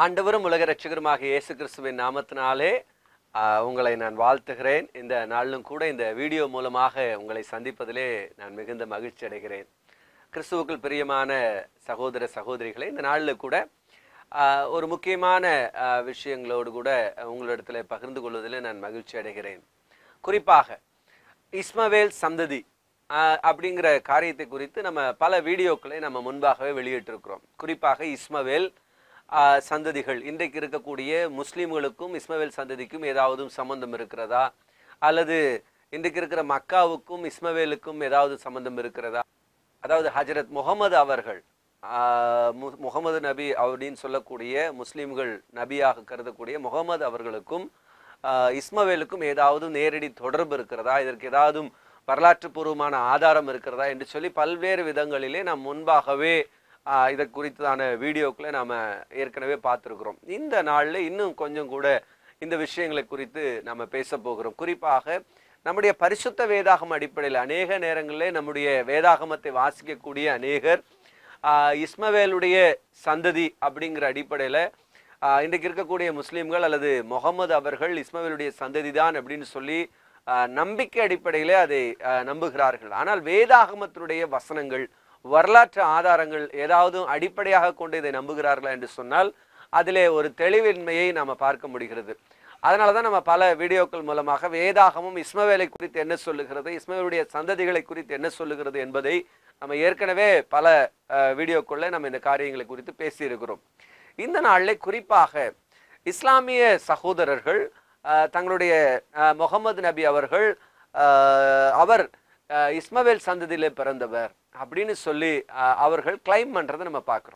ஆண்டவரும் உலக ரட்சகருமாக இயேசு கிறிஸ்துவின் நாமத்தினாலே ஆஹ், உங்களை நான் வாழ்த்துகிறேன் இந்த நாளிலும் கூட இந்த வீடியோ மூலமாக உங்களை சந்திப்பதிலே நான் மிகுந்த மகிழ்ச்சி அடைகிறேன் கிறிஸ்துவுக்குள் பிரியமான சகோதர சகோதரிகளே இந்த நாளில் கூட ஆஹ், ஒரு முக்கியமான ஆஹ், விஷயங்களோடு கூட உங்களிடத்தில் பகிர்ந்து கொள்வதில் நான் மகிழ்ச்சி அடைகிறேன் குறிப்பாக இஸ்மவேல் சந்ததி ஆஹ், அப்படிங்கிற காரியத்தை குறித்து நம்ம பல வீடியோக்களை நம்ம முன்பாகவே வெளியிட்டிருக்கிறோம் குறிப்பாக இஸ்மவேல் ஆஹ், சந்ததிகள் இன்றைக்கு இருக்கக்கூடிய முஸ்லீம்களுக்கும் இஸ்மவேல் சந்ததிக்கும் ஏதாவது சம்பந்தம் இருக்கிறதா அல்லது இன்றைக்கு இருக்கிற மக்காவுக்கும் இஸ்மவேலுக்கும் ஏதாவது சம்பந்தம் இருக்கிறதா அதாவது ஹஜரத் முகமது அவர்கள் ஆஹ், மு- முகமது நபி அப்படின்னு சொல்லக்கூடிய முஸ்லீம்கள் நபியாக கருதக்கூடிய முகமது அவர்களுக்கும் ஆஹ், இஸ்மவேலுக்கும் ஏதாவது நேரடி தொடர்பு இருக்கிறதா இதற்கு ஏதாவது வரலாற்று பூர்வமான ஆதாரம் இருக்கிறதா என்று சொல்லி பல்வேறு விதங்களிலே நாம் முன்பாகவே ஆஹ், இதை குறித்தான வீடியோக்களை நாம் ஏற்கனவே பார்த்துருக்குறோம் இந்த நாளில் இன்னும் கொஞ்சம் கூட இந்த விஷயங்களை குறித்து நம்ம பேச போகிறோம் குறிப்பாக நம்முடைய பரிசுத்த வேதாகம் அடிப்படையில் அநேக நேரங்களிலே நம்முடைய வேதாகமத்தை வாசிக்கக்கூடிய அநேகர் ஆஹ், இஸ்மவேலுடைய சந்ததி அப்படிங்கிற அடிப்படையில் இன்றைக்கு இருக்கக்கூடிய முஸ்லீம்கள் அல்லது முகமது அவர்கள் இஸ்மவேலுடைய சந்ததி தான் அப்படின்னு சொல்லி ஆஹ், நம்பிக்கை அடிப்படையில் அதை ஆஹ், நம்புகிறார்கள் ஆனால் வேதாகமத்தினுடைய வசனங்கள் வரலாற்று ஆதாரங்கள் ஏதாவது அடிப்படையாக கொண்டு இதை நம்புகிறார்களா என்று சொன்னால் அதிலே ஒரு தெளிவின்மையை நாம் பார்க்க முடிகிறது அதனால தான் நம்ம பல வீடியோக்கள் மூலமாக வேதாகமும் இஸ்மவேலை குறித்து என்ன சொல்லுகிறது இஸ்மவேலுடைய சந்ததிகளை குறித்து என்ன சொல்லுகிறது என்பதை நம்ம ஏற்கனவே பல அஹ், வீடியோக்குள்ள நம்ம இந்த காரியங்களை குறித்து பேசியிருக்கிறோம் இந்த நாளில் குறிப்பாக இஸ்லாமிய சகோதரர்கள் அஹ், தங்களுடைய அஹ், முகமது நபி அவர்கள் அஹ், அவர் அஹ், இஸ்மவேல் சந்ததியிலே பிறந்தவர் அப்படின்னு சொல்லி அஹ், அவர்கள் கிளைம் பண்றதை நம்ம பார்க்குறோம்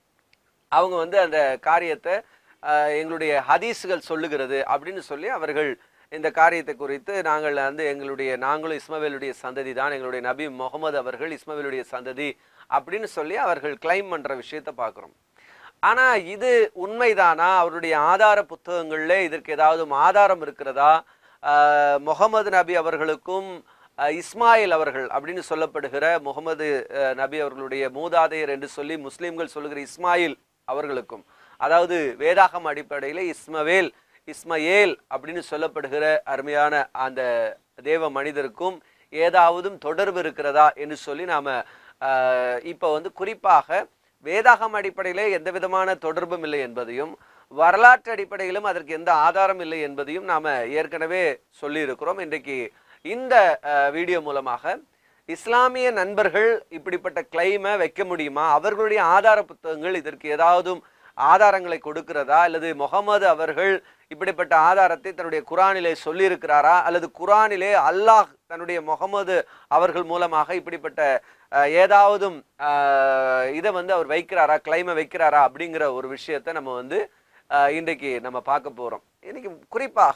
அவங்க வந்து அந்த காரியத்தை அஹ், எங்களுடைய ஹதீஸ்கள் சொல்லுகிறது அப்படின்னு சொல்லி அவர்கள் இந்த காரியத்தை குறித்து நாங்கள் வந்து எங்களுடைய நாங்களும் இஸ்மவேலுடைய சந்ததி தான் எங்களுடைய நபி முகமது அவர்கள் இஸ்மவேலுடைய சந்ததி அப்படின்னு சொல்லி அவர்கள் கிளைம் பண்ற விஷயத்தை பார்க்குறோம் ஆனா இது உண்மைதானா அவருடைய ஆதார புத்தகங்கள்ல இதற்கு ஏதாவது ஆதாரம் இருக்கிறதா அஹ், முகமது நபி அவர்களுக்கும் அஹ், இஸ்மாயில் அவர்கள் அப்படின்னு சொல்லப்படுகிற முகமது அஹ், நபி அவர்களுடைய மூதாதையர் என்று சொல்லி முஸ்லிம்கள் சொல்லுகிற இஸ்மாயில் அவர்களுக்கும் அதாவது வேதாகம் அடிப்படையில் இஸ்மவேல் இஸ்மயேல் அப்படின்னு சொல்லப்படுகிற அருமையான அந்த தேவ மனிதருக்கும் ஏதாவது தொடர்பு இருக்கிறதா என்று சொல்லி நாம ஆஹ், இப்போ வந்து குறிப்பாக வேதாகம் அடிப்படையிலே எந்த விதமான தொடர்பும் இல்லை என்பதையும் வரலாற்று அடிப்படையிலும் அதற்கு எந்த ஆதாரம் இல்லை என்பதையும் நாம ஏற்கனவே சொல்லியிருக்கிறோம் இன்றைக்கு இந்த ஆஹ், வீடியோ மூலமாக இஸ்லாமிய நண்பர்கள் இப்படிப்பட்ட கிளைமை வைக்க முடியுமா அவர்களுடைய ஆதார புத்தகங்கள் இதற்கு ஏதாவது ஆதாரங்களை கொடுக்கிறதா அல்லது முகமது அவர்கள் இப்படிப்பட்ட ஆதாரத்தை தன்னுடைய குரானிலே சொல்லியிருக்கிறாரா அல்லது குரானிலே அல்லாஹ் தன்னுடைய முகமது அவர்கள் மூலமாக இப்படிப்பட்ட அஹ், ஏதாவதும் அஹ், இதை வந்து அவர் வைக்கிறாரா கிளைமை வைக்கிறாரா அப்படிங்கிற ஒரு விஷயத்தை நம்ம வந்து அஹ், இன்றைக்கு நம்ம பார்க்க போறோம் இன்னைக்கு குறிப்பாக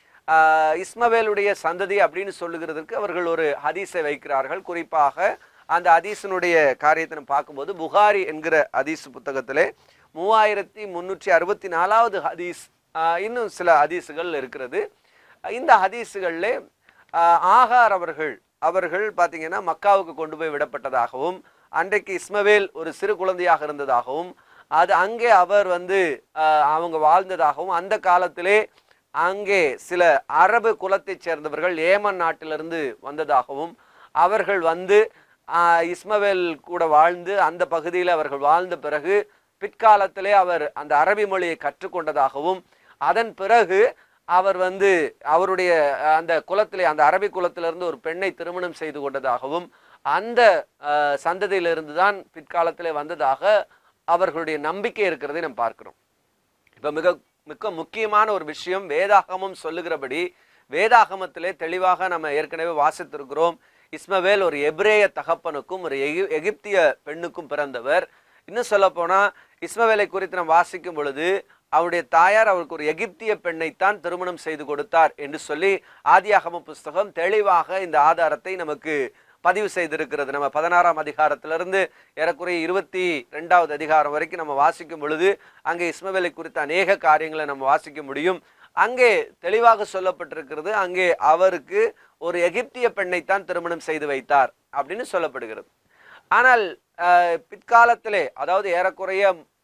ஆஹ் இஸ்மவேலுடைய சந்ததி அப்படின்னு சொல்லுகிறதுக்கு அவர்கள் ஒரு ஹதீஸை வைக்கிறார்கள் குறிப்பாக அந்த ஹதீஸினுடைய காரியத்தை நம்ம பார்க்கும்போது புகாரி என்கிற ஹதீஸ் புத்தகத்திலே மூவாயிரத்தி முன்னூற்றி அறுபத்தி நாலாவது ஹதீஸ் ஆஹ் இன்னும் சில ஹதீஸுகள் இருக்கிறது இந்த ஹதீஸுகளிலே ஆஹ் ஆகார் அவர்கள் அவர்கள் பார்த்தீங்கன்னா மக்காவுக்கு கொண்டு போய் விடப்பட்டதாகவும் அன்றைக்கு இஸ்மவேல் ஒரு சிறு குழந்தையாக இருந்ததாகவும் அது அங்கே அவர் வந்து ஆஹ் அவங்க வாழ்ந்ததாகவும் அந்த காலத்திலே அங்கே சில அரபு குலத்தைச் சேர்ந்தவர்கள் ஏமன் நாட்டிலிருந்து வந்ததாகவும் அவர்கள் வந்து ஆஹ், இஸ்மவேல் கூட வாழ்ந்து அந்த பகுதியில் அவர்கள் வாழ்ந்த பிறகு பிற்காலத்திலே அவர் அந்த அரபி மொழியை கற்றுக்கொண்டதாகவும் அதன் பிறகு அவர் வந்து அவருடைய அஹ், அந்த குலத்திலே அந்த அரபி குலத்திலிருந்து ஒரு பெண்ணை திருமணம் செய்து கொண்டதாகவும் அந்த அஹ், சந்ததியிலிருந்து தான் பிற்காலத்திலே வந்ததாக அவர்களுடைய நம்பிக்கை இருக்கிறதை நாம் பார்க்கிறோம் இப்ப மிக மிக முக்கியமான ஒரு விஷயம் வேதாகமம் சொல்லுகிறபடி வேதாகமத்திலே தெளிவாக நம்ம ஏற்கனவே வாசித்திருக்கிறோம் இஸ்மவேல் ஒரு எபிரேய தகப்பனுக்கும் ஒரு எகி- எகிப்திய பெண்ணுக்கும் பிறந்தவர் இன்னும் சொல்ல போனா இஸ்மவேலை குறித்து நாம் வாசிக்கும் பொழுது அவருடைய தாயார் அவருக்கு ஒரு எகிப்திய பெண்ணைத்தான் திருமணம் செய்து கொடுத்தார் என்று சொல்லி ஆதியாகம புஸ்தகம் தெளிவாக இந்த ஆதாரத்தை நமக்கு பதிவு செய்திருக்கிறது நம்ம பதினாறாம் அதிகாரத்திலிருந்து ஏறக்குறைய இருபத்தி ரெண்டாவது அதிகாரம் வரைக்கும் நம்ம வாசிக்கும் பொழுது அங்கே இஸ்மவேலை குறித்த அநேக காரியங்களை நம்ம வாசிக்க முடியும் அங்கே தெளிவாக சொல்லப்பட்டிருக்கிறது அங்கே அவருக்கு ஒரு எகிப்திய பெண்ணைத்தான் திருமணம் செய்து வைத்தார் அப்படின்னு சொல்லப்படுகிறது ஆனால் அஹ், பிற்காலத்திலே அதாவது ஏறக்குறைய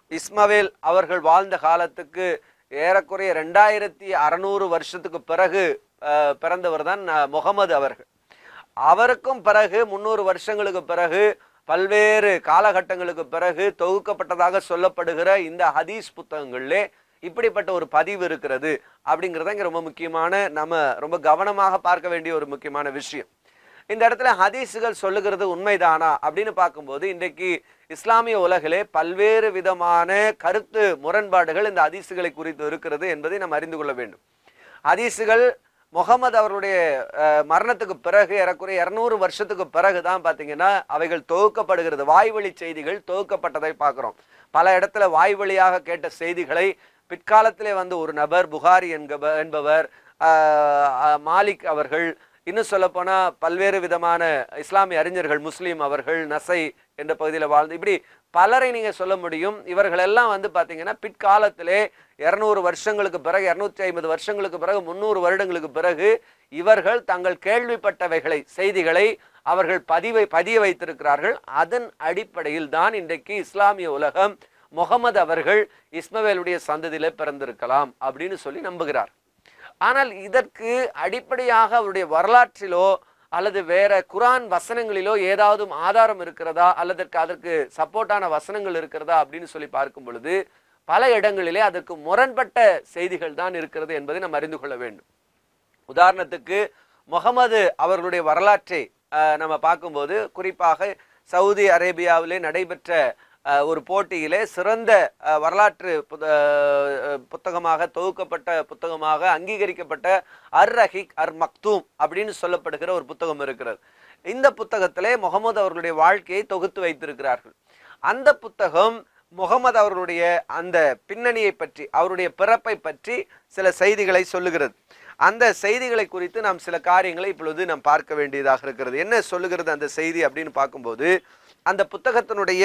இஸ்மவேல் அவர்கள் வாழ்ந்த காலத்துக்கு ஏறக்குறைய ரெண்டாயிரத்தி அறநூறு வருஷத்துக்கு பிறகு அஹ், பிறந்தவர் தான் அஹ், முகமது அவர்கள் அவருக்கும் பிறகு முந்நூறு வருஷங்களுக்கு பிறகு பல்வேறு காலகட்டங்களுக்கு பிறகு தொகுக்கப்பட்டதாக சொல்லப்படுகிற இந்த ஹதீஸ் புத்தகங்களிலே இப்படிப்பட்ட ஒரு பதிவு இருக்கிறது அப்படிங்கிறது இங்க ரொம்ப முக்கியமான நம்ம ரொம்ப கவனமாக பார்க்க வேண்டிய ஒரு முக்கியமான விஷயம் இந்த இடத்துல ஹதீஸுகள் சொல்லுகிறது உண்மைதானா அப்படின்னு பார்க்கும்போது இன்றைக்கு இஸ்லாமிய உலகிலே பல்வேறு விதமான கருத்து முரண்பாடுகள் இந்த ஹதீஸுகளை குறித்து இருக்கிறது என்பதை நாம் அறிந்து கொள்ள வேண்டும் ஹதீஸுகள் முகமது அவருடைய அஹ், மரணத்துக்கு பிறகு ஏறக்குறைய இருநூறு வருஷத்துக்கு பிறகு தான் பார்த்தீங்கன்னா அவைகள் தொகுக்கப்படுகிறது வாய்வழி செய்திகள் தொகுக்கப்பட்டதை பார்க்குறோம் பல இடத்துல வாய்வழியாக கேட்ட செய்திகளை பிற்காலத்திலே வந்து ஒரு நபர் புகாரி என்கப என்பவர் ஆஹ், ஆஹ், மாலிக் அவர்கள் இன்னும் சொல்லப்போனால் பல்வேறு விதமான இஸ்லாமிய அறிஞர்கள் முஸ்லீம் அவர்கள் நசை என்ற பகுதியில் வாழ்ந்து இப்படி பலரை நீங்கள் சொல்ல முடியும் இவர்கள் எல்லாம் வந்து பார்த்தீங்கன்னா பிற்காலத்திலே இரநூறு வருஷங்களுக்கு பிறகு இரநூத்தி ஐம்பது வருஷங்களுக்கு பிறகு முந்நூறு வருடங்களுக்கு பிறகு இவர்கள் தங்கள் கேள்விப்பட்டவைகளை செய்திகளை அவர்கள் பதிவை பதிய வைத்திருக்கிறார்கள் அதன் அடிப்படையில் தான் இன்றைக்கு இஸ்லாமிய உலகம் முகமது அவர்கள் இஸ்மவேலுடைய சந்ததியிலே பிறந்திருக்கலாம் அப்படின்னு சொல்லி நம்புகிறார் ஆனால் இதற்கு அடிப்படையாக அவருடைய வரலாற்றிலோ அல்லது வேற குரான் வசனங்களிலோ ஏதாவது ஆதாரம் இருக்கிறதா அல்லது அதற்கு சப்போர்ட்டான வசனங்கள் இருக்கிறதா அப்படின்னு சொல்லி பார்க்கும் பொழுது பல இடங்களிலே அதற்கு முரண்பட்ட செய்திகள் தான் இருக்கிறது என்பதை நாம் அறிந்து கொள்ள வேண்டும் உதாரணத்துக்கு முகமது அவர்களுடைய வரலாற்றை அஹ், நம்ம பார்க்கும்போது குறிப்பாக சவுதி அரேபியாவிலே நடைபெற்ற அஹ், ஒரு போட்டியிலே சிறந்த அஹ், வரலாற்று புத- அஹ், புத்தகமாக தொகுக்கப்பட்ட புத்தகமாக அங்கீகரிக்கப்பட்ட அர் ரஹிக் அர் மக்தூம் அப்படின்னு சொல்லப்படுகிற ஒரு புத்தகம் இருக்கிறது இந்த புத்தகத்திலே முகமது அவர்களுடைய வாழ்க்கையை தொகுத்து வைத்திருக்கிறார்கள் அந்த புத்தகம் முகமது அவர்களுடைய அந்த பின்னணியை பற்றி அவருடைய பிறப்பை பற்றி சில செய்திகளை சொல்லுகிறது அந்த செய்திகளை குறித்து நாம் சில காரியங்களை இப்பொழுது நாம் பார்க்க வேண்டியதாக இருக்கிறது என்ன சொல்லுகிறது அந்த செய்தி அப்படின்னு பார்க்கும்போது அந்த புத்தகத்தினுடைய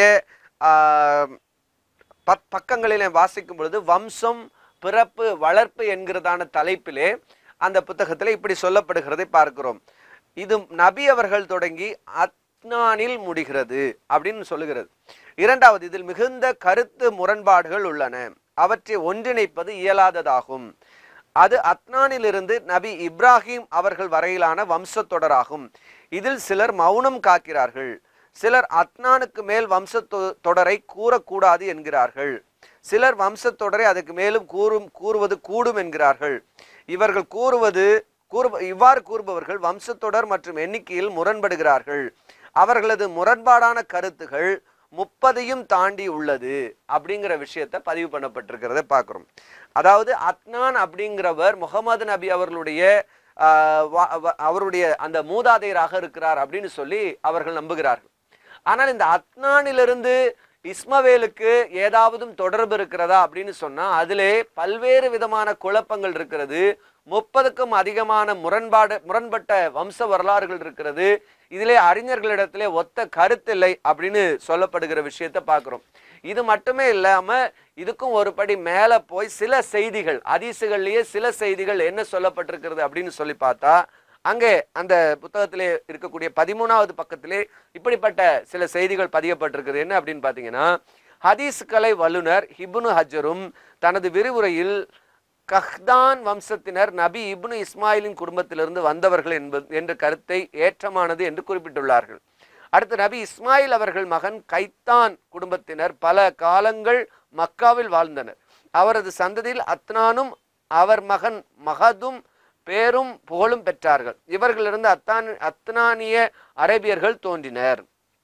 ஆஹ், பத் பக்கங்களிலே வாசிக்கும் பொழுது வம்சம் பிறப்பு வளர்ப்பு என்கிறதான தலைப்பிலே அந்த புத்தகத்தில் இப்படி சொல்லப்படுகிறதை பார்க்கிறோம் இது நபி அவர்கள் தொடங்கி அத்னானில் முடிகிறது அப்படின்னு சொல்லுகிறது இரண்டாவது இதில் மிகுந்த கருத்து முரண்பாடுகள் உள்ளன அவற்றை ஒன்றிணைப்பது இயலாததாகும் அது அத்னானிலிருந்து நபி இப்ராஹிம் அவர்கள் வரையிலான வம்சத்தொடராகும் இதில் சிலர் மௌனம் காக்கிறார்கள் சிலர் அத்னானுக்கு மேல் வம்ச தொடரை கூறக்கூடாது என்கிறார்கள் சிலர் வம்சத்தொடரை அதுக்கு மேலும் கூறும் கூறுவது கூடும் என்கிறார்கள் இவர்கள் கூறுவது கூறு இவ்வாறு கூறுபவர்கள் வம்சத்தொடர் மற்றும் எண்ணிக்கையில் முரண்படுகிறார்கள் அவர்களது முரண்பாடான கருத்துகள் முப்பதையும் தாண்டி உள்ளது அப்படிங்கிற விஷயத்தை பதிவு பண்ணப்பட்டிருக்கிறத பார்க்குறோம் அதாவது அத்னான் அப்படிங்கிறவர் முகமது நபி அவர்களுடைய ஆஹ், வ- வ- அவருடைய அந்த மூதாதையராக இருக்கிறார் அப்படின்னு சொல்லி அவர்கள் நம்புகிறார்கள் ஆனால் இந்த அத்னானிலிருந்து இஸ்மவேலுக்கு ஏதாவதும் தொடர்பு இருக்கிறதா அப்படின்னு சொன்னா அதிலே பல்வேறு விதமான குழப்பங்கள் இருக்கிறது முப்பதுக்கும் அதிகமான முரண்பாடு முரண்பட்ட வம்ச வரலாறுகள் இருக்கிறது இதிலே அறிஞர்களிடத்திலே ஒத்த கருத்தில்லை அப்படின்னு சொல்லப்படுகிற விஷயத்தை பார்க்கிறோம் இது மட்டுமே இல்லாம இதுக்கும் ஒரு படி மேல போய் சில செய்திகள் அதிசுகள்லயே சில செய்திகள் என்ன சொல்லப்பட்டிருக்கிறது அப்படின்னு சொல்லி பார்த்தா அங்கே அந்த புத்தகத்திலே இருக்கக்கூடிய பதிமூணாவது பக்கத்திலே இப்படிப்பட்ட சில செய்திகள் பதியப்பட்டிருக்குது என்ன அப்படின்னு பார்த்தீங்கன்னா ஹதீஸ் கலை வல்லுனர் ஹிப்னு ஹஜரும் தனது விரிவுரையில் கஹ்தான் வம்சத்தினர் நபி இப்னு இஸ்மாயிலின் குடும்பத்திலிருந்து வந்தவர்கள் என்பது என்ற கருத்தை ஏற்றமானது என்று குறிப்பிட்டுள்ளார்கள் அடுத்து நபி இஸ்மாயில் அவர்கள் மகன் கைத்தான் குடும்பத்தினர் பல காலங்கள் மக்காவில் வாழ்ந்தனர் அவரது சந்ததியில் அத்னானும் அவர் மகன் மகதும் பேரும் புகழும் பெற்றார்கள் இவர்களிலிருந்து அத்தான் அத்னானிய அரேபியர்கள் தோன்றினர்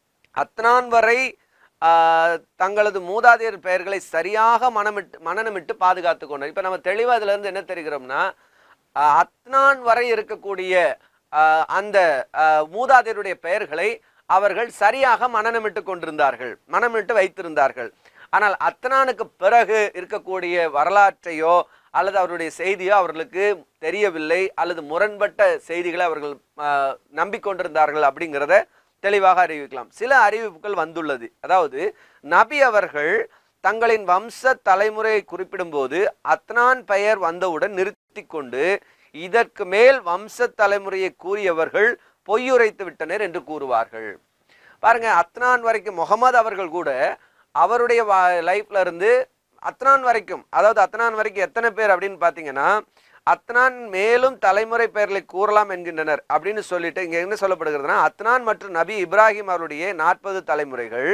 அத்னான் வரை ஆஹ், தங்களது மூதாதையர் பெயர்களை சரியாக மனமிட்டு மனநமிட்டு பாதுகாத்து கொண்டனர் இப்போ நம்ம தெளிவாக இதுல இருந்து என்ன தெரிகிறோம்னா ஆஹ், அத்னான் வரை இருக்கக்கூடிய ஆஹ், அந்த ஆஹ், மூதாதையருடைய பெயர்களை அவர்கள் சரியாக மனநமிட்டு கொண்டிருந்தார்கள் மனமிட்டு வைத்திருந்தார்கள் ஆனால் அத்னானுக்கு பிறகு இருக்கக்கூடிய வரலாற்றையோ அல்லது அவருடைய செய்தியோ அவர்களுக்கு தெரியவில்லை அல்லது முரண்பட்ட செய்திகளை அவர்கள் ஆஹ், நம்பிக்கொண்டிருந்தார்கள் அப்படிங்கிறத தெளிவாக அறிவிக்கலாம் சில அறிவிப்புகள் வந்துள்ளது அதாவது நபி அவர்கள் தங்களின் வம்ச தலைமுறையை குறிப்பிடும்போது அத்னான் பெயர் வந்தவுடன் நிறுத்தி கொண்டு இதற்கு மேல் வம்ச தலைமுறையை கூறியவர்கள் பொய்யுரைத்து விட்டனர் என்று கூறுவார்கள் பாருங்க அத்னான் வரைக்கும் முகமது அவர்கள் கூட அவருடைய லைஃப்ல இருந்து அத்னான் வரைக்கும் அதாவது அத்னான் வரைக்கும் எத்தனை பேர் அப்படின்னு பார்த்தீங்கன்னா அத்னான் மேலும் தலைமுறை பெயர்களை கூறலாம் என்கின்றனர் அப்படின்னு சொல்லிட்டு இங்க என்ன சொல்லப்படுகிறதுனா அத்னான் மற்றும் நபி இப்ராஹிம் அவருடைய நாற்பது தலைமுறைகள்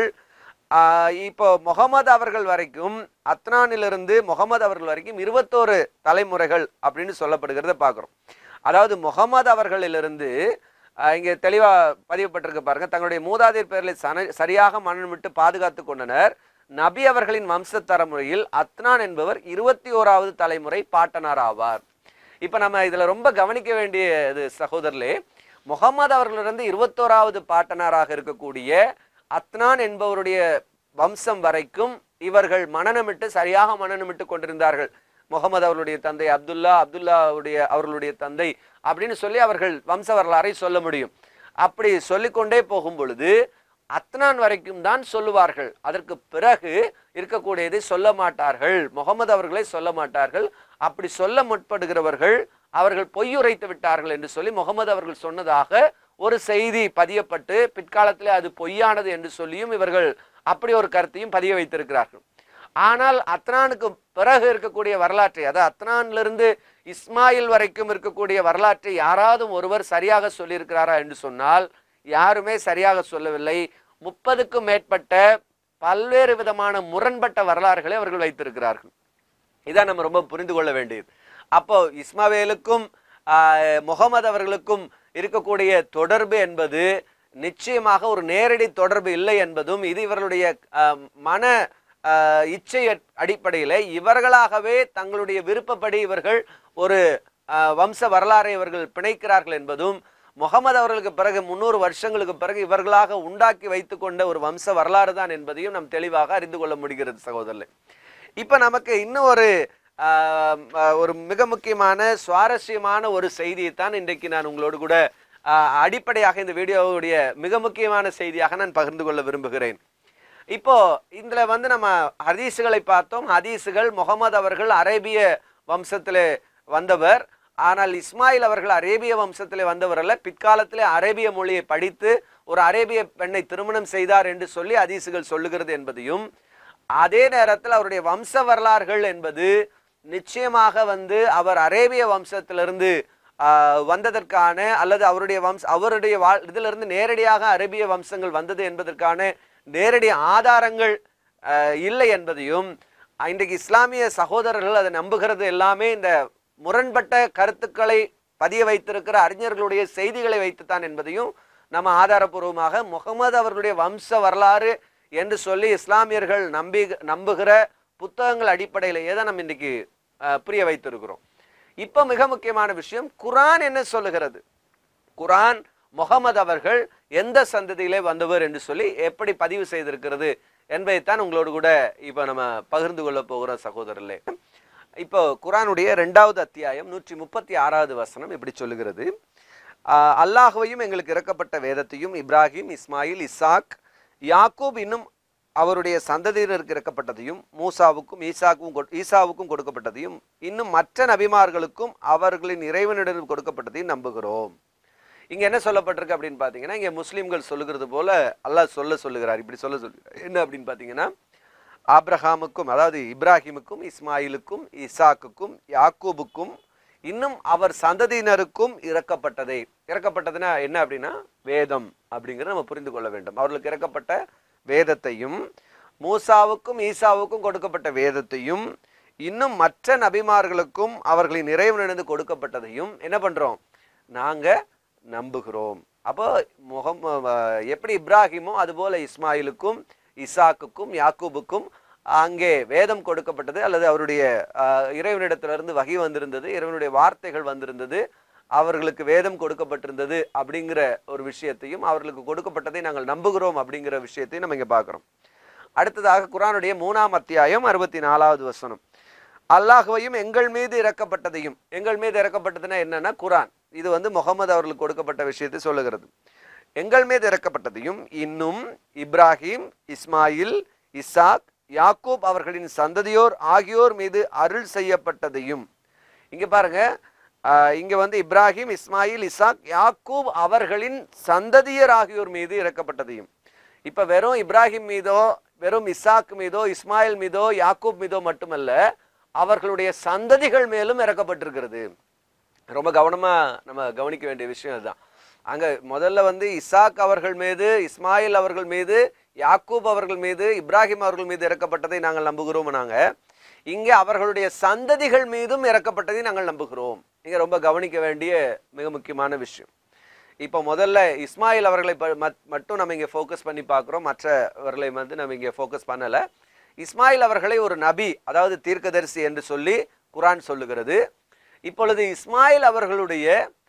ஆஹ் இப்போ முகமது அவர்கள் வரைக்கும் அத்னானிலிருந்து முகமது அவர்கள் வரைக்கும் இருபத்தோரு தலைமுறைகள் அப்படின்னு சொல்லப்படுகிறத பார்க்குறோம் அதாவது முகமது அவர்களிலிருந்து ஆஹ் இங்கே தெளிவாக பதிவுபட்டிருக்க பாருங்க தங்களுடைய மூதாதையர் பெயர்களை சன சரியாக மனமிட்டு பாதுகாத்து கொண்டனர் நபி அவர்களின் வம்ச தலைமுறையில் அத்னான் என்பவர் இருபத்தி ஓராவது தலைமுறை பாட்டனார் ஆவார் இப்போ நம்ம இதில் ரொம்ப கவனிக்க வேண்டியது சகோதரர்களே முகமது அவர்களிலிருந்து இருபத்தோராவது பாட்டனாராக இருக்கக்கூடிய அத்னான் என்பவருடைய வம்சம் வரைக்கும் இவர்கள் மனநமிட்டு சரியாக மனநமிட்டு கொண்டிருந்தார்கள் முகமது அவர்களுடைய தந்தை அப்துல்லா அப்துல்லாவுடைய அவர்களுடைய தந்தை அப்படின்னு சொல்லி அவர்கள் வம்ச வரலாறை சொல்ல முடியும் அப்படி சொல்லிக்கொண்டே போகும் பொழுது அத்னான் வரைக்கும் தான் சொல்லுவார்கள் அதற்கு பிறகு இருக்கக்கூடியதை சொல்ல மாட்டார்கள் முகமது அவர்களை சொல்ல மாட்டார்கள் அப்படி சொல்ல முற்படுகிறவர்கள் அவர்கள் பொய்யுரைத்து விட்டார்கள் என்று சொல்லி முகமது அவர்கள் சொன்னதாக ஒரு செய்தி பதியப்பட்டு பிற்காலத்திலே அது பொய்யானது என்று சொல்லியும் இவர்கள் அப்படி ஒரு கருத்தையும் பதிய வைத்திருக்கிறார்கள் ஆனால் அத்னானுக்கு பிறகு இருக்கக்கூடிய வரலாற்றை அதாவது அத்னானிலிருந்து இஸ்மாயில் வரைக்கும் இருக்கக்கூடிய வரலாற்றை யாராவது ஒருவர் சரியாக சொல்லியிருக்கிறாரா என்று சொன்னால் யாருமே சரியாக சொல்லவில்லை முப்பதுக்கும் மேற்பட்ட பல்வேறு விதமான முரண்பட்ட வரலாறுகளை அவர்கள் வைத்திருக்கிறார்கள் இதான் நம்ம ரொம்ப புரிந்து கொள்ள வேண்டியது அப்போ இஸ்மாவேலுக்கும் ஆஹ், முகமது அவர்களுக்கும் இருக்கக்கூடிய தொடர்பு என்பது நிச்சயமாக ஒரு நேரடி தொடர்பு இல்லை என்பதும் இது இவர்களுடைய ஆஹ், மன ஆஹ், இச்சை அடிப்படையில் இவர்களாகவே தங்களுடைய விருப்பப்படி இவர்கள் ஒரு ஆஹ், வம்ச வரலாறை இவர்கள் பிணைக்கிறார்கள் என்பதும் முகமது அவர்களுக்கு பிறகு முந்நூறு வருஷங்களுக்கு பிறகு இவர்களாக உண்டாக்கி வைத்துக்கொண்ட ஒரு வம்ச வரலாறு தான் என்பதையும் நாம் தெளிவாக அறிந்து கொள்ள முடிகிறது சகோதரர்களே இப்போ நமக்கு இன்னும் ஒரு ஆஹ், ஆஹ், ஒரு மிக முக்கியமான சுவாரஸ்யமான ஒரு செய்தியை தான் இன்றைக்கு நான் உங்களோடு கூட ஆஹ், அடிப்படையாக இந்த வீடியோவுடைய மிக முக்கியமான செய்தியாக நான் பகிர்ந்து கொள்ள விரும்புகிறேன் இப்போ இதுல வந்து நம்ம ஹதீஸுகளை பார்த்தோம் ஹதீஸுகள் முகமது அவர்கள் அரேபிய வம்சத்திலே வந்தவர் ஆனால் இஸ்மாயில் அவர்கள் அரேபிய வம்சத்திலே வந்தவர் அல்ல பிற்காலத்திலே அரேபிய மொழியை படித்து ஒரு அரேபிய பெண்ணை திருமணம் செய்தார் என்று சொல்லி ஹதீஸுகள் சொல்லுகிறது என்பதையும் அதே நேரத்தில் அவருடைய வம்ச வரலாறுகள் என்பது நிச்சயமாக வந்து அவர் அரேபிய வம்சத்திலிருந்து ஆஹ், வந்ததற்கான அல்லது அவருடைய வம்ச அவருடைய வாழ் இதிலிருந்து நேரடியாக அரேபிய வம்சங்கள் வந்தது என்பதற்கான நேரடி ஆதாரங்கள் ஆஹ், இல்லை என்பதையும் ஆஹ், இன்றைக்கு இஸ்லாமிய சகோதரர்கள் அதை நம்புகிறது எல்லாமே இந்த முரண்பட்ட கருத்துக்களை பதிய வைத்திருக்கிற அறிஞர்களுடைய செய்திகளை வைத்துத்தான் என்பதையும் நம்ம ஆதாரபூர்வமாக முகமது அவர்களுடைய வம்ச வரலாறு என்று சொல்லி இஸ்லாமியர்கள் நம்பி நம்புகிற புத்தகங்கள் அடிப்படையிலேயே தான் நம்ம இன்னைக்கு ஆஹ், புரிய வைத்திருக்கிறோம் இப்போ மிக முக்கியமான விஷயம் குரான் என்ன சொல்லுகிறது குரான் முகமது அவர்கள் எந்த சந்ததியிலே வந்தவர் என்று சொல்லி எப்படி பதிவு செய்திருக்கிறது என்பதைத்தான் உங்களோடு கூட இப்போ நம்ம பகிர்ந்து கொள்ள போகிறோம் சகோதரர்களே இப்போ குரானுடைய ரெண்டாவது அத்தியாயம் நூற்றி முப்பத்தி ஆறாவது வசனம் இப்படி சொல்லுகிறது ஆஹ், அல்லாஹ்வையும் எங்களுக்கு இறக்கப்பட்ட வேதத்தையும் இப்ராஹிம் இஸ்மாயில் இசாக் யாக்கூப் இன்னும் அவருடைய சந்ததியினருக்கு இறக்கப்பட்டதையும் மூசாவுக்கும் ஈசாவுக்கும் கொ- ஈசாவுக்கும் கொடுக்கப்பட்டதையும் இன்னும் மற்ற நபிமார்களுக்கும் அவர்களின் இறைவனிடம் கொடுக்கப்பட்டதையும் நம்புகிறோம் இங்க என்ன சொல்லப்பட்டிருக்கு அப்படின்னு பார்த்தீங்கன்னா இங்க முஸ்லிம்கள் சொல்லுகிறது போல அல்லாஹ் சொல்ல சொல்லுகிறார் இப்படி சொல்ல சொல்லுகிறார் என்ன அப்படின்னு பார்த்தீங்கன்னா ஆப்ரஹாமுக்கும் அதாவது இப்ராஹிமுக்கும் இஸ்மாயிலுக்கும் இசாக்குக்கும் யாக்கூபுக்கும் இன்னும் அவர் சந்ததியினருக்கும் இறக்கப்பட்டதே இறக்கப்பட்டதுன்னா என்ன அப்படின்னா வேதம் அப்படிங்கிறத நம்ம புரிந்து கொள்ள வேண்டும் அவர்களுக்கு இறக்கப்பட்ட வேதத்தையும் மூசாவுக்கும் ஈசாவுக்கும் கொடுக்கப்பட்ட வேதத்தையும் இன்னும் மற்ற நபிமார்களுக்கும் அவர்களின் நிறைவனிலிருந்து கொடுக்கப்பட்டதையும் என்ன பண்றோம் நாங்க நம்புகிறோம் அப்போ முகம் அஹ், எப்படி இப்ராஹிமோ அதுபோல இஸ்மாயிலுக்கும் இசாக்குக்கும் யாக்கூபுக்கும் அங்கே வேதம் கொடுக்கப்பட்டது அல்லது அவருடைய அஹ், இறைவனிடத்திலிருந்து வகை வந்திருந்தது இறைவனுடைய வார்த்தைகள் வந்திருந்தது அவர்களுக்கு வேதம் கொடுக்கப்பட்டிருந்தது அப்படிங்கிற ஒரு விஷயத்தையும் அவர்களுக்கு கொடுக்கப்பட்டதை நாங்கள் நம்புகிறோம் அப்படிங்கிற விஷயத்தையும் நம்ம இங்க பார்க்குறோம் அடுத்ததாக குரானுடைய மூணாம் அத்தியாயம் அறுபத்தி நாலாவது வசனம் அல்லாஹ்வையும் எங்கள் மீது இறக்கப்பட்டதையும் எங்கள் மீது இறக்கப்பட்டதுன்னா என்னன்னா குரான் இது வந்து முகமது அவர்களுக்கு கொடுக்கப்பட்ட விஷயத்தை சொல்லுகிறது எங்கள் மீது இறக்கப்பட்டதையும் இன்னும் இப்ராஹிம் இஸ்மாயில் இசாக் யாக்கூப் அவர்களின் சந்ததியோர் ஆகியோர் மீது அருள் செய்யப்பட்டதையும் இங்க பாருங்க ஆஹ், இங்க வந்து இப்ராஹிம் இஸ்மாயில் இசாக் யாக்கூப் அவர்களின் சந்ததியர் ஆகியோர் மீது இறக்கப்பட்டதையும் இப்ப வெறும் இப்ராஹிம் மீதோ வெறும் இசாக் மீதோ இஸ்மாயில் மீதோ யாக்கூப் மீதோ மட்டுமல்ல அவர்களுடைய சந்ததிகள் மேலும் இறக்கப்பட்டிருக்கிறது ரொம்ப கவனமா நம்ம கவனிக்க வேண்டிய விஷயம் அதுதான் அங்க முதல்ல வந்து இசாக் அவர்கள் மீது இஸ்மாயில் அவர்கள் மீது யாக்கூப் அவர்கள் மீது இப்ராஹிம் அவர்கள் மீது இறக்கப்பட்டதை நாங்கள் நம்புகிறோம் நாங்க இங்கே அவர்களுடைய சந்ததிகள் மீதும் இறக்கப்பட்டதை நாங்கள் நம்புகிறோம் இங்க ரொம்ப கவனிக்க வேண்டிய மிக முக்கியமான விஷயம் இப்போ முதல்ல இஸ்மாயில் அவர்களை ப- மட்- மட்டும் நம்ம இங்கே ஃபோக்கஸ் பண்ணி பார்க்குறோம் மற்றவர்களை வந்து நம்ம இங்கே ஃபோக்கஸ் பண்ணலை இஸ்மாயில் அவர்களை ஒரு நபி அதாவது தீர்க்கதரிசி என்று சொல்லி குரான் சொல்லுகிறது இப்பொழுது இஸ்மாயில் அவர்களுடைய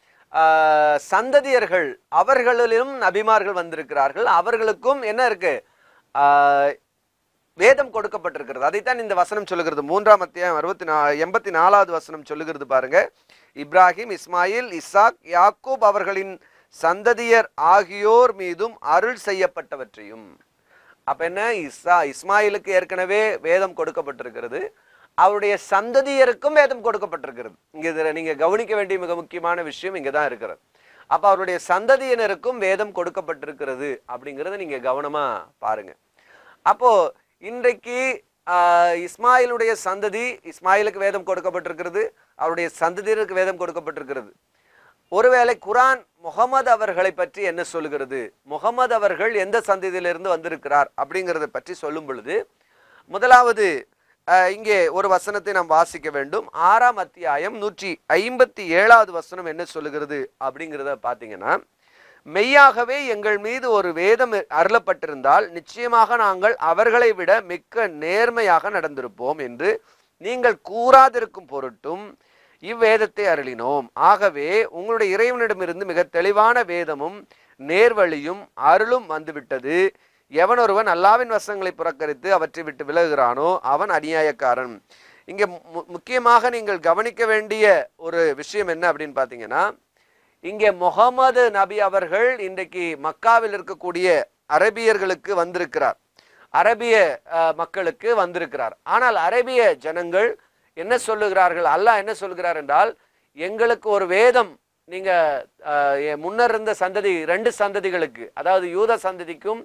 ஆஹ், சந்ததியர்கள் அவர்களிலும் நபிமார்கள் வந்திருக்கிறார்கள் அவர்களுக்கும் என்ன இருக்கு ஆஹ், வேதம் கொடுக்கப்பட்டிருக்கிறது அதைத்தான் இந்த வசனம் சொல்லுகிறது மூன்றாம் அத்தியாயம் அறுபத்தி நா எண்பத்தி நாலாவது வசனம் சொல்லுகிறது பாருங்க இப்ராஹிம் இஸ்மாயில் இசாக் யாக்கூப் அவர்களின் சந்ததியர் ஆகியோர் மீதும் அருள் செய்யப்பட்டவற்றையும் அப்ப என்ன இஸ்ஸா இஸ்மாயிலுக்கு ஏற்கனவே வேதம் கொடுக்கப்பட்டிருக்கிறது அவருடைய சந்ததியருக்கும் வேதம் கொடுக்கப்பட்டிருக்கிறது இங்க இதுல நீங்க கவனிக்க வேண்டிய மிக முக்கியமான விஷயம் இங்க தான் இருக்கிறது அப்ப அவருடைய சந்ததியினருக்கும் வேதம் கொடுக்கப்பட்டிருக்கிறது அப்படிங்கறத நீங்க கவனமா பாருங்க அப்போ இன்றைக்கு ஆஹ், இஸ்மாயிலுடைய சந்ததி இஸ்மாயிலுக்கு வேதம் கொடுக்கப்பட்டிருக்கிறது அவருடைய சந்ததியருக்கு வேதம் கொடுக்கப்பட்டிருக்கிறது ஒருவேளை குரான் முகமது அவர்களை பற்றி என்ன சொல்லுகிறது முகமது அவர்கள் எந்த சந்ததியிலிருந்து வந்திருக்கிறார் அப்படிங்கிறத பற்றி சொல்லும் பொழுது முதலாவது அஹ், இங்கே ஒரு வசனத்தை நாம் வாசிக்க வேண்டும் ஆறாம் அத்தியாயம் நூற்றி ஐம்பத்தி ஏழாவது வசனம் என்ன சொல்லுகிறது அப்படிங்கிறத பார்த்தீங்கன்னா மெய்யாகவே எங்கள் மீது ஒரு வேதம் அருளப்பட்டிருந்தால் நிச்சயமாக நாங்கள் அவர்களை விட மிக்க நேர்மையாக நடந்திருப்போம் என்று நீங்கள் கூறாதிருக்கும் பொருட்டும் இவ்வேதத்தை அருளினோம் ஆகவே உங்களுடைய இறைவனிடமிருந்து மிக தெளிவான வேதமும் நேர்வழியும் அருளும் வந்துவிட்டது எவனொருவன் அல்லாவின் வசங்களை புறக்கரித்து அவற்றை விட்டு விலகுகிறானோ அவன் அநியாயக்காரன் இங்கே மு- முக்கியமாக நீங்கள் கவனிக்க வேண்டிய ஒரு விஷயம் என்ன அப்படின்னு பார்த்தீங்கன்னா இங்கே முகமது நபி அவர்கள் இன்றைக்கு மக்காவில் இருக்கக்கூடிய அரபியர்களுக்கு வந்திருக்கிறார் அரபிய அஹ், மக்களுக்கு வந்திருக்கிறார் ஆனால் அரபிய ஜனங்கள் என்ன சொல்லுகிறார்கள் அல்லாஹ் என்ன சொல்லுகிறார் என்றால் எங்களுக்கு ஒரு வேதம் நீங்க அஹ், என் முன்னர் இருந்த சந்ததி ரெண்டு சந்ததிகளுக்கு அதாவது யூத சந்ததிக்கும்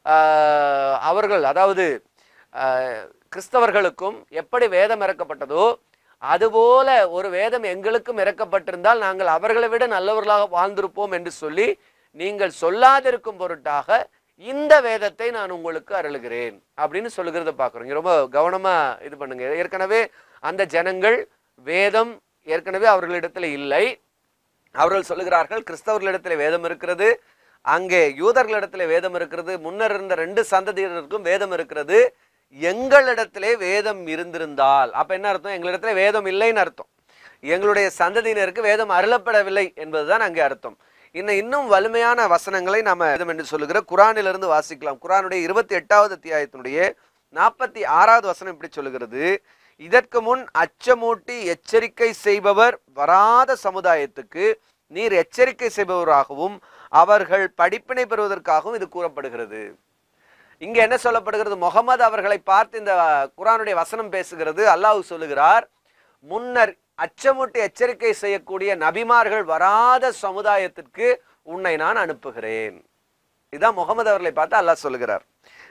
அஹ், அவர்கள் அதாவது அஹ், கிறிஸ்தவர்களுக்கும் எப்படி வேதம் இறக்கப்பட்டதோ அதுபோல ஒரு வேதம் எங்களுக்கும் இறக்கப்பட்டிருந்தால் நாங்கள் அவர்களை விட நல்லவர்களாக வாழ்ந்திருப்போம் என்று சொல்லி நீங்கள் சொல்லாதிருக்கும் பொருட்டாக இந்த வேதத்தை நான் உங்களுக்கு அருளுகிறேன் அப்படின்னு சொல்லுகிறத பார்க்குறோம் இங்க ரொம்ப கவனமா இது பண்ணுங்க ஏற்கனவே அந்த ஜனங்கள் வேதம் ஏற்கனவே அவர்களிடத்துல இல்லை அவர்கள் சொல்லுகிறார்கள் கிறிஸ்தவர்களிடத்தில் வேதம் இருக்கிறது அங்கே யூதர்களிடத்தில் வேதம் இருக்கிறது முன்னர் இருந்த ரெண்டு சந்ததியினருக்கும் வேதம் இருக்கிறது எங்களிடத்திலே வேதம் இருந்திருந்தால் அப்ப என்ன அர்த்தம் எங்களிடத்துல வேதம் இல்லைன்னு அர்த்தம் எங்களுடைய சந்ததியினருக்கு வேதம் அருளப்படவில்லை என்பதுதான் அங்கே அர்த்தம் இன்னும் இன்னும் வலிமையான வசனங்களை நாம வேதம் என்று சொல்லுகிற குரானிலிருந்து வாசிக்கலாம் குரானுடைய இருபத்தி எட்டாவது அத்தியாயத்தினுடைய நாற்பத்தி ஆறாவது வசனம் இப்படி சொல்லுகிறது இதற்கு முன் அச்சமூட்டி எச்சரிக்கை செய்பவர் வராத சமுதாயத்துக்கு நீர் எச்சரிக்கை செய்பவராகவும் அவர்கள் படிப்பினை பெறுவதற்காகவும் இது கூறப்படுகிறது இங்க என்ன சொல்லப்படுகிறது முகமது அவர்களை பார்த்து இந்த குரானுடைய வசனம் பேசுகிறது அல்லாஹ் சொல்லுகிறார் முன்னர் அச்சமூட்டி எச்சரிக்கை செய்யக்கூடிய நபிமார்கள் வராத சமுதாயத்திற்கு உன்னை நான் அனுப்புகிறேன் இதான் முகமது அவர்களை பார்த்து அல்லாஹ் சொல்லுகிறார்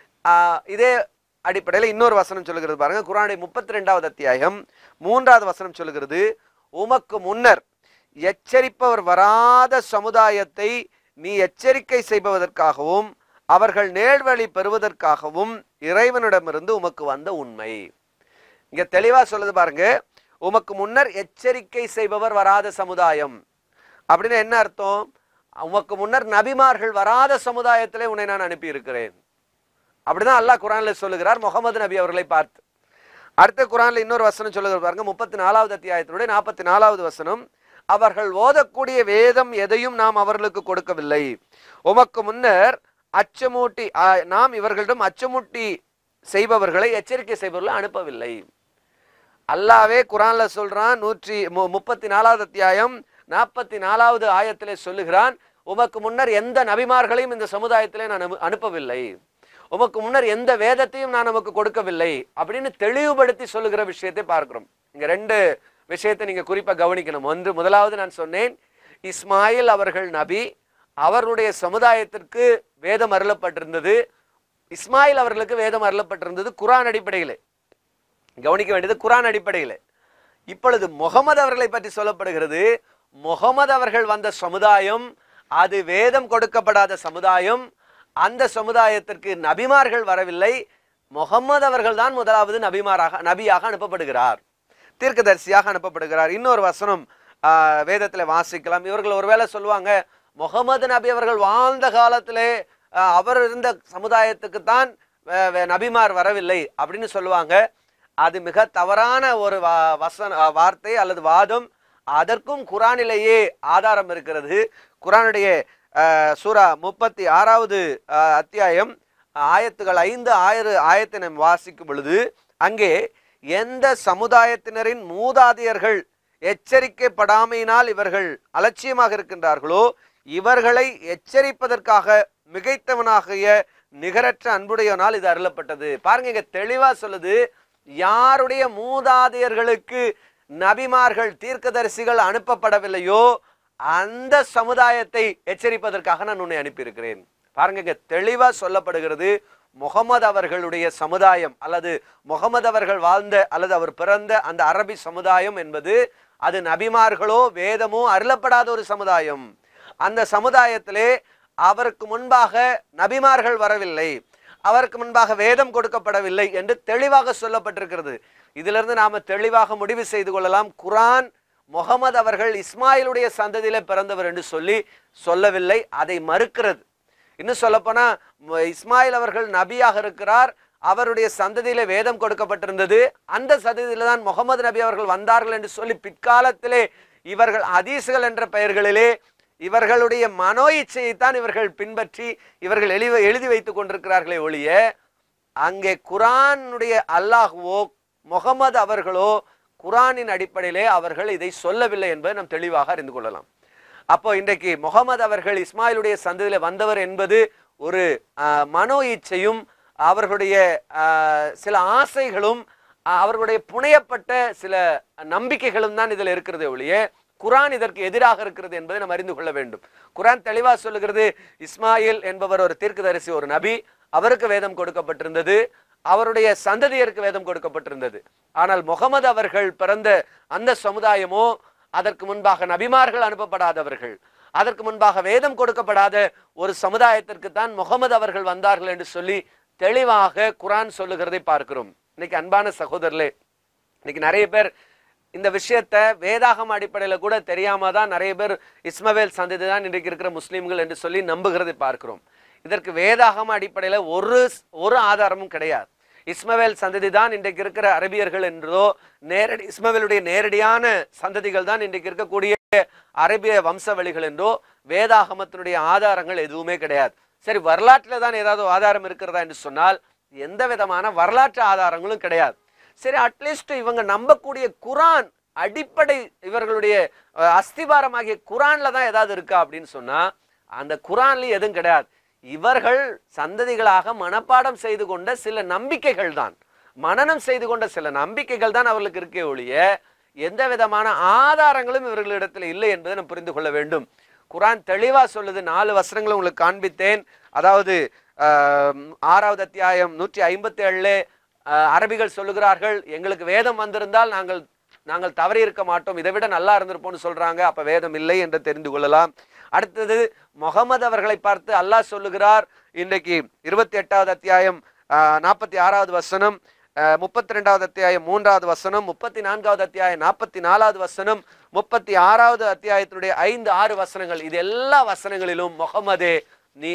ஆஹ் இதே அடிப்படையில் இன்னொரு வசனம் சொல்லுகிறது பாருங்க குரானுடைய முப்பத்தி ரெண்டாவது அத்தியாயம் மூன்றாவது வசனம் சொல்லுகிறது உமக்கு முன்னர் எச்சரிப்பவர் வராத சமுதாயத்தை நீ எச்சரிக்கை செய்பவதற்காகவும் அவர்கள் நேர்வழி பெறுவதற்காகவும் இறைவனிடமிருந்து உமக்கு வந்த உண்மை இங்க தெளிவா சொல்லுது பாருங்க உமக்கு முன்னர் எச்சரிக்கை செய்பவர் வராத சமுதாயம் அப்படின்னு என்ன அர்த்தம் உமக்கு முன்னர் நபிமார்கள் வராத சமுதாயத்திலே உன்னை நான் அனுப்பி இருக்கிறேன் அப்படிதான் அல்லாஹ் குரான்ல சொல்லுகிறார் முகமது நபி அவர்களை பார்த்து அடுத்த குரான்ல இன்னொரு வசனம் சொல்லுகிறது பாருங்க முப்பத்தி நாலாவது அத்தியாயத்தினுடைய நாற்பத்தி நாலாவது வசனம் அவர்கள் ஓதக்கூடிய வேதம் எதையும் நாம் அவர்களுக்கு கொடுக்கவில்லை உமக்கு முன்னர் அச்சமூட்டி ஆ, நாம் இவர்களிடம் அச்சமூட்டி செய்பவர்களை எச்சரிக்கை செய்பவர்களை அனுப்பவில்லை அல்லாவே குரான்ல சொல்றான் நூற்றி மு- முப்பத்தி நாலாவது அத்தியாயம் நாற்பத்தி நாலாவது ஆயத்திலே சொல்லுகிறான் உமக்கு முன்னர் எந்த நபிமார்களையும் இந்த சமுதாயத்திலே நான் அனு- அனுப்பவில்லை உமக்கு முன்னர் எந்த வேதத்தையும் நான் நமக்கு கொடுக்கவில்லை அப்படின்னு தெளிவுபடுத்தி சொல்லுகிற விஷயத்தை பார்க்கிறோம் இங்க ரெண்டு விஷயத்தை நீங்க குறிப்பா கவனிக்கணும் ஒன்று முதலாவது நான் சொன்னேன் இஸ்மாயில் அவர்கள் நபி அவர்களுடைய சமுதாயத்திற்கு வேதம் அருளப்பட்டிருந்தது இஸ்மாயில் அவர்களுக்கு வேதம் அருளப்பட்டிருந்தது குரான் அடிப்படையிலே கவனிக்க வேண்டியது குரான் அடிப்படையில் இப்பொழுது முகமது அவர்களை பற்றி சொல்லப்படுகிறது முகமது அவர்கள் வந்த சமுதாயம் அது வேதம் கொடுக்கப்படாத சமுதாயம் அந்த சமுதாயத்திற்கு நபிமார்கள் வரவில்லை முகமது அவர்கள் தான் முதலாவது நபிமாராக நபியாக அனுப்பப்படுகிறார் தீர்க்கதரிசியாக அனுப்பப்படுகிறார் இன்னொரு வசனம் ஆஹ், வேதத்துல வாசிக்கலாம் இவர்கள் ஒருவேளை சொல்லுவாங்க முகமது நபி அவர்கள் வாழ்ந்த காலத்திலே ஆஹ், அவர் இருந்த சமுதாயத்துக்கு தான் நபிமார் வரவில்லை அப்படின்னு சொல்லுவாங்க அது மிக தவறான ஒரு வா- வசன அஹ் வார்த்தை அல்லது வாதம் அதற்கும் குரானிலேயே ஆதாரம் இருக்கிறது குரானுடைய அஹ், சூரா முப்பத்தி ஆறாவது அஹ், அத்தியாயம் ஆயத்துகள் ஐந்து ஆயிர ஆயத்தை நாம் வாசிக்கும் பொழுது அங்கே எந்த சமுதாயத்தினரின் மூதாதையர்கள் எச்சரிக்கைப்படாமையினால் இவர்கள் அலட்சியமாக இருக்கின்றார்களோ இவர்களை எச்சரிப்பதற்காக மிகைத்தவனாகிய நிகரற்ற அன்புடையவனால் இது அருளப்பட்டது பாருங்க இங்க தெளிவா சொல்லுது யாருடைய மூதாதையர்களுக்கு நபிமார்கள் தீர்க்கதரிசிகள் அனுப்பப்படவில்லையோ அந்த சமுதாயத்தை எச்சரிப்பதற்காக நான் உன்னை அனுப்பியிருக்கிறேன் பாருங்க இங்க தெளிவா சொல்லப்படுகிறது முகமது அவர்களுடைய சமுதாயம் அல்லது முகமது அவர்கள் வாழ்ந்த அல்லது அவர் பிறந்த அந்த அரபி சமுதாயம் என்பது அது நபிமார்களோ வேதமோ அருளப்படாத ஒரு சமுதாயம் அந்த சமுதாயத்திலே அவருக்கு முன்பாக நபிமார்கள் வரவில்லை அவருக்கு முன்பாக வேதம் கொடுக்கப்படவில்லை என்று தெளிவாக சொல்லப்பட்டிருக்கிறது இதிலிருந்து நாம தெளிவாக முடிவு செய்து கொள்ளலாம் குரான் முகமது அவர்கள் இஸ்மாயிலுடைய சந்ததியிலே பிறந்தவர் என்று சொல்லி சொல்லவில்லை அதை மறுக்கிறது இன்னும் சொல்லப்போனா ம- இஸ்மாயில் அவர்கள் நபியாக இருக்கிறார் அவருடைய சந்ததியிலே வேதம் கொடுக்கப்பட்டிருந்தது அந்த சந்ததியில தான் முகமது நபி அவர்கள் வந்தார்கள் என்று சொல்லி பிற்காலத்திலே இவர்கள் ஹதீஸ்கள் என்ற பெயர்களிலே இவர்களுடைய மனோ இச்சையைத்தான் இவர்கள் பின்பற்றி இவர்கள் எழுதி எழுதி வைத்துக் கொண்டிருக்கிறார்களே ஒழிய அங்கே குரானுடைய அல்லாஹுவோ முகமது அவர்களோ குரானின் அடிப்படையிலே அவர்கள் இதை சொல்லவில்லை என்பதை நாம் தெளிவாக அறிந்து கொள்ளலாம் அப்போ இன்றைக்கு முகமது அவர்கள் இஸ்மாயிலுடைய சந்ததியில வந்தவர் என்பது ஒரு ஆஹ், மனோ இச்சையும் அவர்களுடைய ஆஹ், சில ஆசைகளும் ஆஹ், அவர்களுடைய புனையப்பட்ட சில நம்பிக்கைகளும் தான் இதில் இருக்கிறது ஒழிய குரான் இதற்கு எதிராக இருக்கிறது என்பதை நாம் அறிந்து கொள்ள வேண்டும் குரான் தெளிவா சொல்லுகிறது இஸ்மாயில் என்பவர் ஒரு தீர்க்கதரிசி ஒரு நபி அவருக்கு வேதம் கொடுக்கப்பட்டிருந்தது அவருடைய சந்ததியருக்கு வேதம் கொடுக்கப்பட்டிருந்தது ஆனால் முகமது அவர்கள் பிறந்த அந்த சமுதாயமோ அதற்கு முன்பாக நபிமார்கள் அனுப்பப்படாதவர்கள் அதற்கு முன்பாக வேதம் கொடுக்கப்படாத ஒரு சமுதாயத்திற்கு தான் முகமது அவர்கள் வந்தார்கள் என்று சொல்லி தெளிவாக குரான் சொல்லுகிறதை பார்க்கிறோம் இன்னைக்கு அன்பான சகோதரர்களே இன்னைக்கு நிறைய பேர் இந்த விஷயத்தை வேதாகம் அடிப்படையில் கூட தெரியாம தான் நிறைய பேர் இஸ்மவேல் சந்ததி தான் இன்றைக்கு இருக்கிற முஸ்லீம்கள் என்று சொல்லி நம்புகிறதை பார்க்கிறோம் இதற்கு வேதாகம் அடிப்படையில் ஒரு ஒரு ஆதாரமும் கிடையாது இஸ்மவேல் சந்ததி தான் இன்றைக்கு இருக்கிற அரபியர்கள் என்றோ நேரடி இஸ்மவேலுடைய நேரடியான சந்ததிகள் தான் இன்றைக்கு இருக்கக்கூடிய அரபிய வம்சவழிகள் என்றோ வேதாகமத்தினுடைய ஆதாரங்கள் எதுவுமே கிடையாது சரி வரலாற்றில் தான் ஏதாவது ஆதாரம் இருக்கிறதா என்று சொன்னால் எந்த விதமான வரலாற்று ஆதாரங்களும் கிடையாது சரி அட்லீஸ்ட் இவங்க நம்பக்கூடிய குரான் அடிப்படை இவர்களுடைய அஹ், அஸ்திவாரமாகிய குரான்ல தான் ஏதாவது இருக்கா அப்படின்னு சொன்னா அந்த குரான்ல எதுவும் கிடையாது இவர்கள் சந்ததிகளாக மனப்பாடம் செய்து கொண்ட சில நம்பிக்கைகள் தான் மனனம் செய்து கொண்ட சில நம்பிக்கைகள் தான் அவர்களுக்கு இருக்கே ஒழிய எந்த விதமான ஆதாரங்களும் இவர்களிடத்தில் இல்லை என்பதை நாம் புரிந்து கொள்ள வேண்டும் குரான் தெளிவா சொல்லுது நாலு வசனங்களை உங்களுக்கு காண்பித்தேன் அதாவது ஆஹ், ஆறாவது அத்தியாயம் நூற்றி ஐம்பத்தி ஏழுல அரபிகள் சொல்லுகிறார்கள் எங்களுக்கு வேதம் வந்திருந்தால் நாங்கள் நாங்கள் தவறி இருக்க மாட்டோம் இதை விட நல்லா இருந்திருப்போம்னு சொல்றாங்க அப்ப வேதம் இல்லை என்று தெரிந்து கொள்ளலாம் அடுத்தது முகமது அவர்களை பார்த்து அல்லாஹ் சொல்லுகிறார் இன்றைக்கு இருபத்தி எட்டாவது அத்தியாயம் நாற்பத்தி ஆறாவது வசனம் முப்பத்தி ரெண்டாவது அத்தியாயம் மூன்றாவது வசனம் முப்பத்தி நான்காவது அத்தியாயம் நாற்பத்தி நாலாவது வசனம் முப்பத்தி ஆறாவது அத்தியாயத்தினுடைய ஐந்து ஆறு வசனங்கள் இது எல்லா வசனங்களிலும் முகமதே நீ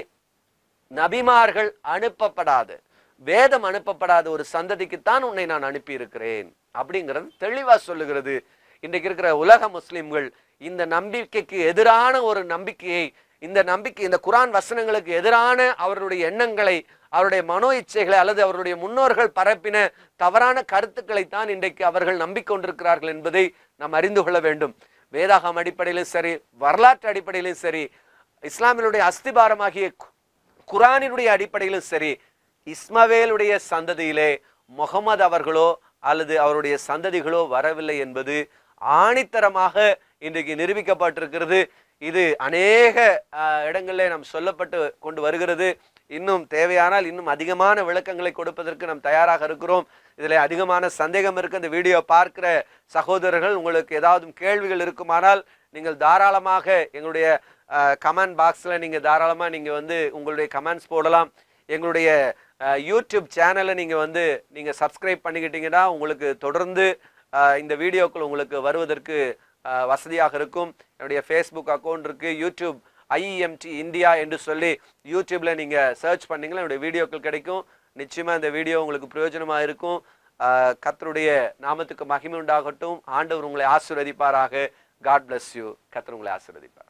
நபிமார்கள் அனுப்பப்படாத வேதம் அனுப்பப்படாத ஒரு சந்ததிக்குத்தான் உன்னை நான் அனுப்பி இருக்கிறேன் அப்படிங்கிறது தெளிவா சொல்லுகிறது இன்றைக்கு இருக்கிற உலக முஸ்லிம்கள் இந்த நம்பிக்கைக்கு எதிரான ஒரு நம்பிக்கையை இந்த நம்பிக்கை இந்த குரான் வசனங்களுக்கு எதிரான அவருடைய எண்ணங்களை அவருடைய மனோ இச்சைகளை அல்லது அவருடைய முன்னோர்கள் பரப்பின தவறான கருத்துக்களை தான் இன்றைக்கு அவர்கள் நம்பிக்கொண்டிருக்கிறார்கள் என்பதை நாம் அறிந்து கொள்ள வேண்டும் வேதாகம் அடிப்படையிலும் சரி வரலாற்று அடிப்படையிலும் சரி இஸ்லாமியனுடைய அஸ்திபாரமாகிய கு- குரானினுடைய அடிப்படையிலும் சரி இஸ்மவேலுடைய சந்ததியிலே முகமது அவர்களோ அல்லது அவருடைய சந்ததிகளோ வரவில்லை என்பது ஆணித்தரமாக இன்றைக்கு நிரூபிக்கப்பட்டிருக்கிறது இது அநேக ஆஹ், இடங்களிலே நாம் சொல்லப்பட்டு கொண்டு வருகிறது இன்னும் தேவையானால் இன்னும் அதிகமான விளக்கங்களை கொடுப்பதற்கு நாம் தயாராக இருக்கிறோம் இதில் அதிகமான சந்தேகம் இருக்கு இந்த வீடியோ பார்க்கிற சகோதரர்கள் உங்களுக்கு ஏதாவது கேள்விகள் இருக்குமானால் நீங்கள் தாராளமாக எங்களுடைய கமெண்ட் பாக்ஸில் நீங்கள் தாராளமாக நீங்கள் வந்து உங்களுடைய கமெண்ட்ஸ் போடலாம் எங்களுடைய அஹ், யூடியூப் சேனலை நீங்கள் வந்து நீங்கள் சப்ஸ்கிரைப் பண்ணிக்கிட்டீங்கன்னா உங்களுக்கு தொடர்ந்து அஹ், இந்த வீடியோக்கள் உங்களுக்கு வருவதற்கு அஹ், வசதியாக இருக்கும் என்னுடைய ஃபேஸ்புக் அக்கௌண்ட் இருக்குது யூடியூப் ஐஇஎம்டி இந்தியா என்று சொல்லி யூடியூப்பில் நீங்கள் சர்ச் பண்ணீங்கன்னா என்னுடைய வீடியோக்கள் கிடைக்கும் நிச்சயமாக இந்த வீடியோ உங்களுக்கு பிரயோஜனமாக இருக்கும் அஹ், கர்த்தருடைய நாமத்துக்கு மகிமை உண்டாகட்டும் ஆண்டவர் உங்களை ஆசீர்வதிப்பாராக காட் bless யூ கர்த்தர் உங்களை ஆசீர்வதிப்பார்